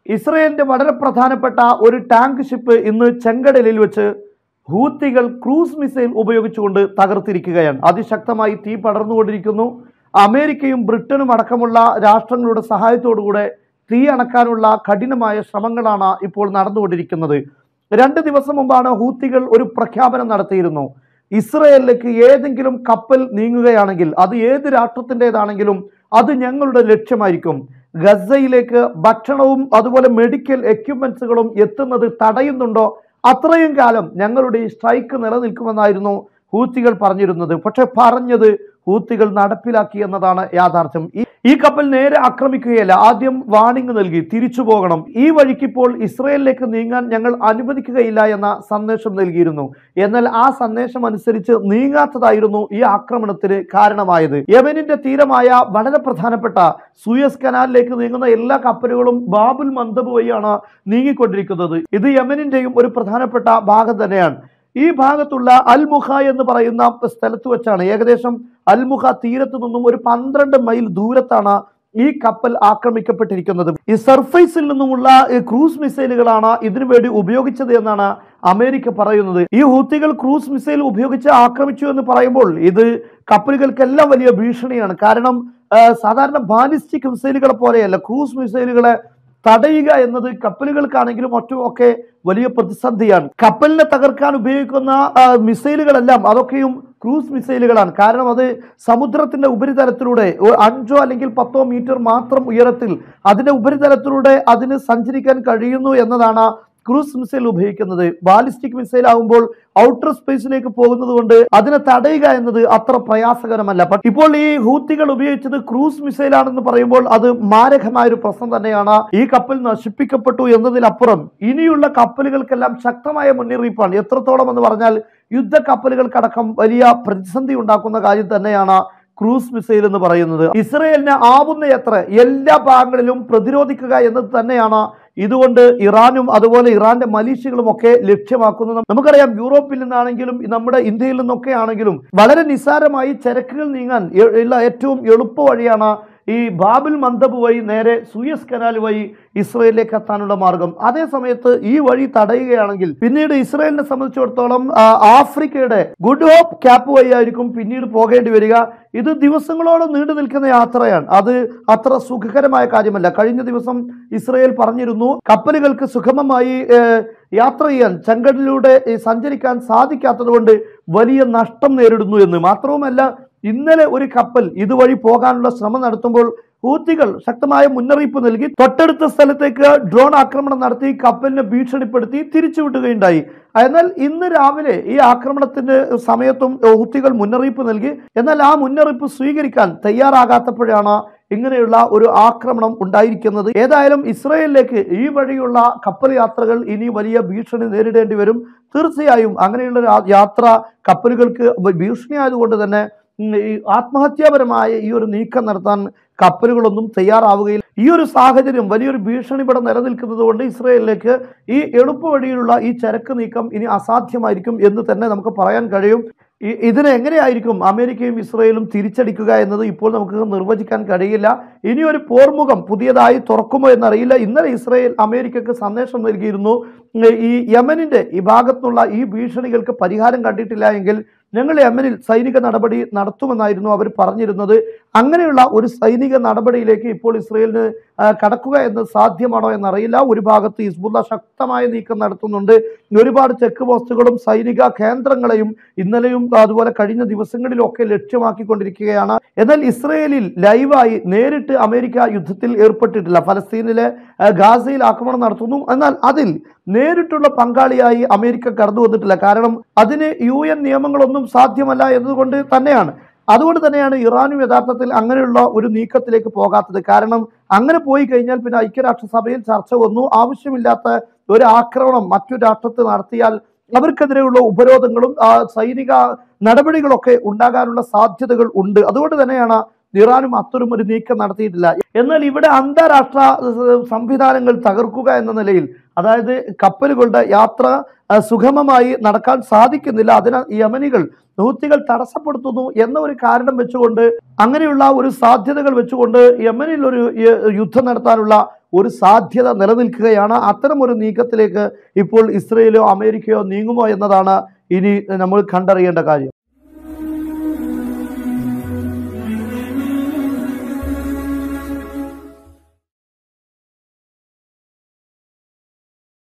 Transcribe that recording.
ഇസ്രയേലിന്റെ വളരെ പ്രധാനപ്പെട്ട ഒരു ടാങ്ക് ഷിപ്പ് ഇന്ന് ചെങ്കടലിൽ വെച്ച് ഹൂത്തികൾ ക്രൂസ് മിസൈൽ ഉപയോഗിച്ചുകൊണ്ട് തകർത്തിരിക്കുകയാണ് അതിശക്തമായി തീ പടർന്നുകൊണ്ടിരിക്കുന്നു അമേരിക്കയും ബ്രിട്ടനും അടക്കമുള്ള രാഷ്ട്രങ്ങളുടെ സഹായത്തോടുകൂടെ തീ അണക്കാനുള്ള കഠിനമായ ശ്രമങ്ങളാണ് ഇപ്പോൾ നടന്നുകൊണ്ടിരിക്കുന്നത് രണ്ട് ദിവസം മുമ്പാണ് ഹൂത്തികൾ ഒരു പ്രഖ്യാപനം നടത്തിയിരുന്നു ഇസ്രയേലിലേക്ക് ഏതെങ്കിലും കപ്പൽ നീങ്ങുകയാണെങ്കിൽ അത് ഏത് രാഷ്ട്രത്തിൻ്റെതാണെങ്കിലും അത് ഞങ്ങളുടെ ലക്ഷ്യമായിരിക്കും ഗസയിലേക്ക് ഭക്ഷണവും അതുപോലെ മെഡിക്കൽ എക്യുപ്മെന്റ്സുകളും എത്തുന്നത് തടയുന്നുണ്ടോ അത്രയും കാലം ഞങ്ങളുടെ ഈ സ്ട്രൈക്ക് നിലനിൽക്കുമെന്നായിരുന്നു ഹൂത്തികൾ പറഞ്ഞിരുന്നത് പക്ഷെ പറഞ്ഞത് ഹൂത്തികൾ നടപ്പിലാക്കി എന്നതാണ് യാഥാർത്ഥ്യം ഈ ഈ കപ്പൽ നേരെ ആക്രമിക്കുകയല്ല ആദ്യം വാണിംഗ് നൽകി തിരിച്ചു പോകണം ഈ വഴിക്ക് ഇപ്പോൾ ഇസ്രയേലിലേക്ക് നീങ്ങാൻ ഞങ്ങൾ അനുവദിക്കുകയില്ല എന്ന സന്ദേശം നൽകിയിരുന്നു എന്നാൽ ആ സന്ദേശം അനുസരിച്ച് നീങ്ങാത്തതായിരുന്നു ഈ ആക്രമണത്തിന് കാരണമായത് യമനിന്റെ തീരമായ വളരെ പ്രധാനപ്പെട്ട സൂയസ് കനാലിലേക്ക് നീങ്ങുന്ന എല്ലാ കപ്പലുകളും ബാബുൽ മന്ദബ് വഴിയാണ് നീങ്ങിക്കൊണ്ടിരിക്കുന്നത് ഇത് യമനിന്റെയും ഒരു പ്രധാനപ്പെട്ട ഭാഗം തന്നെയാണ് ഈ ഭാഗത്തുള്ള അൽമുഖ എന്ന് പറയുന്ന സ്ഥലത്ത് വെച്ചാണ് ഏകദേശം അൽമുഖ തീരത്ത് നിന്നും ഒരു പന്ത്രണ്ട് മൈൽ ദൂരത്താണ് ഈ കപ്പൽ ആക്രമിക്കപ്പെട്ടിരിക്കുന്നത് ഈ സർഫേസിൽ നിന്നുമുള്ള ഈ ക്രൂസ് മിസൈലുകളാണ് ഇതിനു വേണ്ടി ഉപയോഗിച്ചത് എന്നാണ് അമേരിക്ക പറയുന്നത് ഈ ഹൂത്തികൾ ക്രൂസ് മിസൈൽ ഉപയോഗിച്ച് ആക്രമിച്ചു എന്ന് പറയുമ്പോൾ ഇത് കപ്പലുകൾക്കെല്ലാം വലിയ ഭീഷണിയാണ് കാരണം ആ, സാധാരണ ബാലിസ്റ്റിക് മിസൈലുകളെ പോലെയല്ല ക്രൂസ് മിസൈലുകളെ തടയുക എന്നത് കപ്പലുകൾക്കാണെങ്കിലും മറ്റും ഒക്കെ വലിയ പ്രതിസന്ധിയാണ് കപ്പലിനെ തകർക്കാൻ ഉപയോഗിക്കുന്ന ആ, മിസൈലുകളെല്ലാം അതൊക്കെയും ക്രൂസ് മിസൈലുകളാണ് കാരണം അത് സമുദ്രത്തിന്റെ ഉപരിതലത്തിലൂടെ ഒ- അഞ്ചോ അല്ലെങ്കിൽ പത്തോ മീറ്റർ മാത്രം ഉയരത്തിൽ അതിന്റെ ഉപരിതലത്തിലൂടെ അതിന് സഞ്ചരിക്കാൻ കഴിയുന്നു എന്നതാണ് ക്രൂസ് മിസൈൽ ഉപയോഗിക്കുന്നത് ബാലിസ്റ്റിക് മിസൈൽ ആകുമ്പോൾ ഔട്ടർ സ്പേസിലേക്ക് പോകുന്നത് കൊണ്ട് അതിനെ തടയുക എന്നത് അത്ര പ്രയാസകരമല്ല പക്ഷേ ഇപ്പോൾ ഈ ഹൂത്തികൾ ഉപയോഗിച്ചത് ക്രൂസ് മിസൈൽ ആണെന്ന് പറയുമ്പോൾ അത് മാരകമായ ഒരു പ്രശ്നം തന്നെയാണ് ഈ കപ്പൽ നശിപ്പിക്കപ്പെട്ടു എന്നതിലപ്പുറം ഇനിയുള്ള കപ്പലുകൾക്കെല്ലാം ശക്തമായ മുന്നറിയിപ്പാണ് എത്രത്തോളം എന്ന് പറഞ്ഞാൽ യുദ്ധ കപ്പലുകൾക്കടക്കം വലിയ പ്രതിസന്ധി ഉണ്ടാക്കുന്ന കാര്യം തന്നെയാണ് ക്രൂസ് മിസൈൽ എന്ന് പറയുന്നത് ഇസ്രയേലിന് ആവുന്നയത്ര എല്ലാ ഭാഗങ്ങളിലും പ്രതിരോധിക്കുക എന്നത് തന്നെയാണ് ഇതുകൊണ്ട് ഇറാനും അതുപോലെ ഇറാന്റെ മലീഷ്യകളും ഒക്കെ ലക്ഷ്യമാക്കുന്നത് നമുക്കറിയാം യൂറോപ്പിൽ നിന്നാണെങ്കിലും നമ്മുടെ ഇന്ത്യയിൽ നിന്നൊക്കെ ആണെങ്കിലും വളരെ നിസ്സാരമായി ചരക്കുകൾ നീങ്ങാൻ എ- ഉള്ള ഏറ്റവും എളുപ്പ വഴിയാണ് ഈ ബാബിൽ മന്ദബ് വഴി നേരെ സൂയസ് കനാൽ വഴി ഇസ്രയേലിലേക്ക് എത്താനുള്ള മാർഗം അതേ സമയത്ത് ഈ വഴി തടയുകയാണെങ്കിൽ പിന്നീട് ഇസ്രയേലിനെ സംബന്ധിച്ചിടത്തോളം ആ, ആഫ്രിക്കയുടെ ഗുഡ് ഹോപ്പ് ക്യാപ്പ് വഴി ആയിരിക്കും പിന്നീട് പോകേണ്ടി വരിക ഇത് ദിവസങ്ങളോളം നീണ്ടു നിൽക്കുന്ന യാത്രയാണ് അത് അത്ര സുഖകരമായ കാര്യമല്ല കഴിഞ്ഞ ദിവസം ഇസ്രയേൽ പറഞ്ഞിരുന്നു കപ്പലുകൾക്ക് സുഗമമായി ഏഹ്, യാത്ര ചെയ്യാൻ ചെങ്കടലിലൂടെ ഏഹ്, സഞ്ചരിക്കാൻ സാധിക്കാത്തത് കൊണ്ട് വലിയ നഷ്ടം നേരിടുന്നു എന്ന് മാത്രവുമല്ല ഇന്നലെ ഒരു കപ്പൽ ഇതുവഴി പോകാനുള്ള ശ്രമം നടത്തുമ്പോൾ ഹൂത്തികൾ ശക്തമായ മുന്നറിയിപ്പ് നൽകി തൊട്ടടുത്ത സ്ഥലത്തേക്ക് ഡ്രോൺ ആക്രമണം നടത്തി കപ്പലിനെ ഭീഷണിപ്പെടുത്തി തിരിച്ചുവിടുകയുണ്ടായി എന്നാൽ ഇന്ന് രാവിലെ ഈ ആക്രമണത്തിന്റെ സമയത്തും ഹൂത്തികൾ മുന്നറിയിപ്പ് നൽകി എന്നാൽ ആ മുന്നറിയിപ്പ് സ്വീകരിക്കാൻ തയ്യാറാകാത്തപ്പോഴാണ് ഇങ്ങനെയുള്ള ഒരു ആക്രമണം ഉണ്ടായിരിക്കുന്നത് ഏതായാലും ഇസ്രയേലിലേക്ക് ഈ വഴിയുള്ള കപ്പൽ യാത്രകൾ ഇനി വലിയ ഭീഷണി നേരിടേണ്ടി വരും തീർച്ചയായും അങ്ങനെയുള്ള ഒരു ആ- യാത്ര കപ്പലുകൾക്ക് ഭീഷണി ആയതുകൊണ്ട് തന്നെ ഉം, ഈ ആത്മഹത്യാപരമായ ഈ ഒരു നീക്കം നടത്താൻ കപ്പലുകളൊന്നും തയ്യാറാവുകയില്ല ഈ ഒരു സാഹചര്യം വലിയൊരു ഭീഷണി ഇവിടെ നിലനിൽക്കുന്നത് കൊണ്ട് ഇസ്രയേലിലേക്ക് ഈ എളുപ്പ വഴിയിലുള്ള ഈ ചരക്ക് നീക്കം ഇനി അസാധ്യമായിരിക്കും എന്ന് തന്നെ നമുക്ക് പറയാൻ കഴിയും ഈ- ഇതിനെ എങ്ങനെയായിരിക്കും അമേരിക്കയും ഇസ്രയേലും തിരിച്ചടിക്കുക എന്നത് ഇപ്പോൾ നമുക്ക് നിർവചിക്കാൻ കഴിയില്ല ഇനി ഒരു പോർമുഖം പുതിയതായി തുറക്കുമോ എന്നറിയില്ല ഇന്നലെ ഇസ്രയേൽ അമേരിക്കക്ക് സന്ദേശം നൽകിയിരുന്നു ഉം, ഈ യമനിന്റെ ഈ ഭാഗത്തുള്ള ഈ ഭീഷണികൾക്ക് പരിഹാരം കണ്ടിട്ടില്ല എങ്കിൽ ഞങ്ങൾ യമനിൽ സൈനിക നടപടി നടത്തുമെന്നായിരുന്നു അവർ പറഞ്ഞിരുന്നത് അങ്ങനെയുള്ള ഒരു സൈനിക നടപടിയിലേക്ക് ഇപ്പോൾ ഇസ്രയേലിന് ആ, കടക്കുക എന്നത് സാധ്യമാണോ എന്നറിയില്ല ഒരു ഭാഗത്ത് ഹിസ്ബുള്ള ശക്തമായ നീക്കം നടത്തുന്നുണ്ട് ഒരുപാട് ചെക്ക് പോസ്റ്റുകളും സൈനിക കേന്ദ്രങ്ങളെയും ഇന്നലെയും അതുപോലെ കഴിഞ്ഞ ദിവസങ്ങളിലൊക്കെ ലക്ഷ്യമാക്കിക്കൊണ്ടിരിക്കുകയാണ് എന്നാൽ ഇസ്രയേലിൽ ലൈവായി നേരിട്ട് അമേരിക്ക യുദ്ധത്തിൽ ഏർപ്പെട്ടിട്ടില്ല ഫലസ്തീനിലെ ആ, ഗാസയിൽ ആക്രമണം നടത്തുന്നു എന്നാൽ അതിൽ നേരിട്ടുള്ള പങ്കാളിയായി അമേരിക്ക കടന്നു വന്നിട്ടില്ല കാരണം അതിന് യു എൻ നിയമങ്ങളൊന്നും സാധ്യമല്ല എന്നതുകൊണ്ട് തന്നെയാണ് അതുകൊണ്ട് തന്നെയാണ് ഇറാനും യഥാർത്ഥത്തിൽ അങ്ങനെയുള്ള ഒരു നീക്കത്തിലേക്ക് പോകാത്തത് കാരണം അങ്ങനെ പോയി കഴിഞ്ഞാൽ പിന്നെ ഐക്യരാഷ്ട്രസഭയിൽ ചർച്ച വന്നു ആവശ്യമില്ലാത്ത ഒരു ആക്രമണം മറ്റു രാഷ്ട്രത്തെ നടത്തിയാൽ അവർക്കെതിരെയുള്ള ഉപരോധങ്ങളും ആ, സൈനിക നടപടികളൊക്കെ ഉണ്ടാകാനുള്ള സാധ്യതകൾ ഉണ്ട് അതുകൊണ്ട് തന്നെയാണ് ഇറാനും അത്തരം ഒരു നീക്കം നടത്തിയിട്ടില്ല എന്നാൽ ഇവിടെ അന്താരാഷ്ട്ര ഏഹ്, സംവിധാനങ്ങൾ തകർക്കുക എന്ന നിലയിൽ അതായത് കപ്പലുകളുടെ യാത്ര ആ, സുഗമമായി നടക്കാൻ സാധിക്കുന്നില്ല അതിനാൽ യമനികൾ ഹൂത്തികൾ തടസ്സപ്പെടുത്തുന്നു എന്ന ഒരു കാരണം വെച്ചുകൊണ്ട് അങ്ങനെയുള്ള ഒരു സാധ്യതകൾ വെച്ചുകൊണ്ട് യമനിൽ ഒരു യ- യുദ്ധം നടത്താനുള്ള ഒരു സാധ്യത നിലനിൽക്കുകയാണ് അത്തരം ഒരു നീക്കത്തിലേക്ക് ഇപ്പോൾ ഇസ്രയേലോ അമേരിക്കയോ നീങ്ങുമോ എന്നതാണ് ഇനി നമ്മൾ കണ്ടറിയേണ്ട കാര്യം